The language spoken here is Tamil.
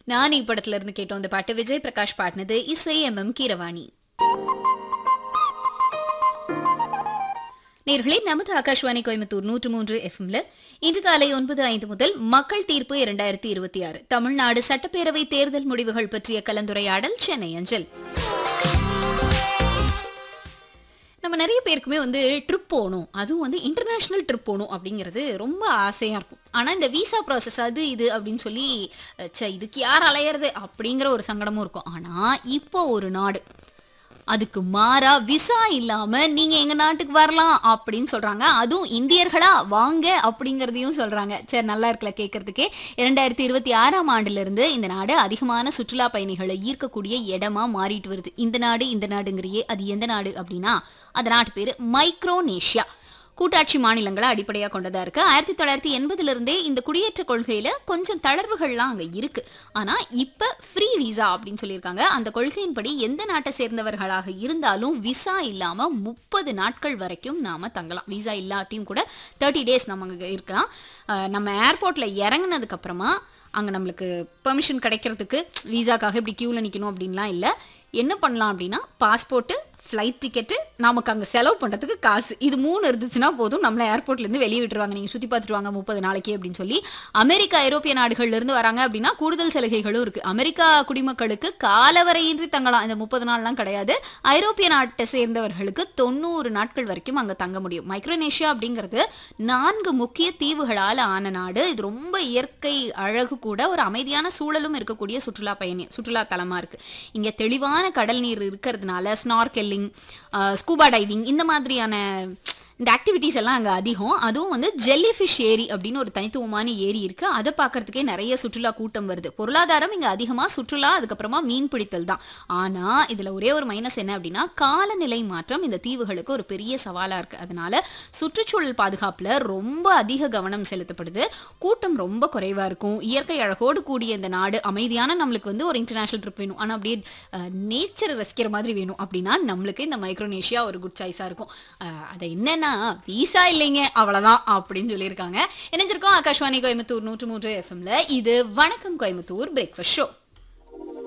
நானி படத்துல இருந்து கேட்டோம் அந்த பாட்டு விஜய் பிரகாஷ் பாடினது இசை எம் எம் கீரவாணி நேர்களே நமது ஆகாஷ்வாணி கோயம்புத்தூர் நூற்று மூன்று எஃப்எம்ல இன்று காலை ஒன்பது ஐந்து முதல் மக்கள் தீர்ப்பு இரண்டாயிரத்தி இருபத்தி ஆறு தமிழ்நாடு சட்டப்பேரவை தேர்தல் முடிவுகள் பற்றிய கலந்துரையாடல் சென்னை அஞ்சல் நம்ம நிறைய பேருக்குமே வந்து ட்ரிப் போகணும் அதுவும் வந்து இன்டர்நேஷ்னல் ட்ரிப் போகணும் அப்படிங்கிறது ரொம்ப ஆசையாக இருக்கும் ஆனால் இந்த விசா ப்ராசஸ் அது இது அப்படின்னு சொல்லி ச்சே இதுக்கு யார் அலையிறது அப்படிங்கிற ஒரு சங்கடமும் இருக்கும் ஆனால் இப்போ ஒரு நாடு அதுக்கு மாறா விசா இல்லாம நீங்க எங்க நாட்டுக்கு வரலாம் அப்படின்னு சொல்றாங்க அதுவும் இந்தியர்களா வாங்க அப்படிங்கறதையும் சொல்றாங்க சரி நல்லா இருக்கல கேட்கறதுக்கே இரண்டாயிரத்தி இருபத்தி ஆறாம் ஆண்டுல இருந்து இந்த நாடு அதிகமான சுற்றுலா பயணிகளை ஈர்க்கக்கூடிய இடமா மாறிட்டு வருது இந்த நாடு இந்த நாடுங்கிறியே அது எந்த நாடு அப்படின்னா அந்த நாட்டு பேரு மைக்ரோனேஷியா கூட்டாட்சி மாநிலங்களை அடிப்படையாக கொண்டதா இருக்கு ஆயிரத்தி தொள்ளாயிரத்தி எண்பதுல இருந்தே இந்த குடியேற்ற கொள்கையில கொஞ்சம் தளர்வுகள்லாம் அங்க இருக்கு ஆனா இப்ப ஃப்ரீ விசா அப்படின்னு சொல்லியிருக்காங்க அந்த கொள்கையின்படி எந்த நாட்டை சேர்ந்தவர்களாக இருந்தாலும் விசா இல்லாம முப்பது நாட்கள் வரைக்கும் நாம தங்கலாம் விசா இல்லாட்டியும் கூட தேர்ட்டி டேஸ் நம்ம அங்க இருக்கலாம் அஹ் நம்ம ஏர்போர்ட்ல இறங்குனதுக்கு அப்புறமா அங்கே நம்மளுக்கு பெர்மிஷன் கிடைக்கிறதுக்கு விசாக்காக இப்படி க்யூவில் நிற்கணும் அப்படின்லாம் இல்லை என்ன பண்ணலாம் அப்படின்னா பாஸ்போர்ட்டு ஃப்ளைட் டிக்கெட்டு நமக்கு அங்கே செலவு பண்ணுறதுக்கு காசு இது மூணு இருந்துச்சுன்னா போதும் நம்மளை ஏர்போர்ட்லேருந்து வெளியே விட்டுருவாங்க நீங்கள் சுற்றி பார்த்துட்டு வாங்க முப்பது நாளைக்கு அப்படின்னு சொல்லி அமெரிக்கா ஐரோப்பிய நாடுகள்லேருந்து வராங்க அப்படின்னா கூடுதல் சலுகைகளும் இருக்குது அமெரிக்கா குடிமக்களுக்கு காலவரையின்றி தங்கலாம் இந்த முப்பது நாள்லாம் கிடையாது ஐரோப்பிய நாட்டை சேர்ந்தவர்களுக்கு தொண்ணூறு நாட்கள் வரைக்கும் அங்கே தங்க முடியும் மைக்ரோனேஷியா அப்படிங்கிறது நான்கு முக்கிய தீவுகளால் ஆன நாடு இது ரொம்ப இயற்கை அழகு கூட ஒரு அமைதியான சூழலும் இருக்கக்கூடிய சுற்றுலா பயணி சுற்றுலா தலமாக இருக்குது இங்கே தெளிவான கடல் நீர் இருக்கிறதுனால ஸ்னார்கெல்லிங் ஸ்கூபா டைவிங் இந்த மாதிரியான இந்த ஆக்டிவிட்டீஸ் எல்லாம் அங்கே அதிகம் அதுவும் வந்து ஜெல்லி ஃபிஷ் ஏரி அப்படின்னு ஒரு தனித்துவமான ஏரி இருக்கு அதை பார்க்கறதுக்கே நிறைய சுற்றுலா கூட்டம் வருது பொருளாதாரம் இங்கே அதிகமாக சுற்றுலா அதுக்கப்புறமா மீன் பிடித்தல் தான் ஆனால் இதில் ஒரே ஒரு மைனஸ் என்ன அப்படின்னா காலநிலை மாற்றம் இந்த தீவுகளுக்கு ஒரு பெரிய சவாலாக இருக்கு அதனால சுற்றுச்சூழல் பாதுகாப்பில் ரொம்ப அதிக கவனம் செலுத்தப்படுது கூட்டம் ரொம்ப குறைவாக இருக்கும் இயற்கை அழகோடு கூடிய இந்த நாடு அமைதியான நம்மளுக்கு வந்து ஒரு இன்டர்நேஷனல் ட்ரிப் வேணும் ஆனால் அப்படியே நேச்சரை ரசிக்கிற மாதிரி வேணும் அப்படின்னா நம்மளுக்கு இந்த மைக்ரோனேஷியா ஒரு குட் சாய்ஸாக இருக்கும் அஹ், அதை என்னன்னா விசா இல்லைங்க அவ்வளோதான் அப்படின்னு சொல்லியிருக்காங்க இணைஞ்சிருக்கோம் ஆகாஷ்வாணி கோயம்புத்தூர் நூற்று மூன்று எஃப்எம்ல இது வணக்கம் கோயம்புத்தூர் பிரேக்ஃபாஸ்ட் ஷோ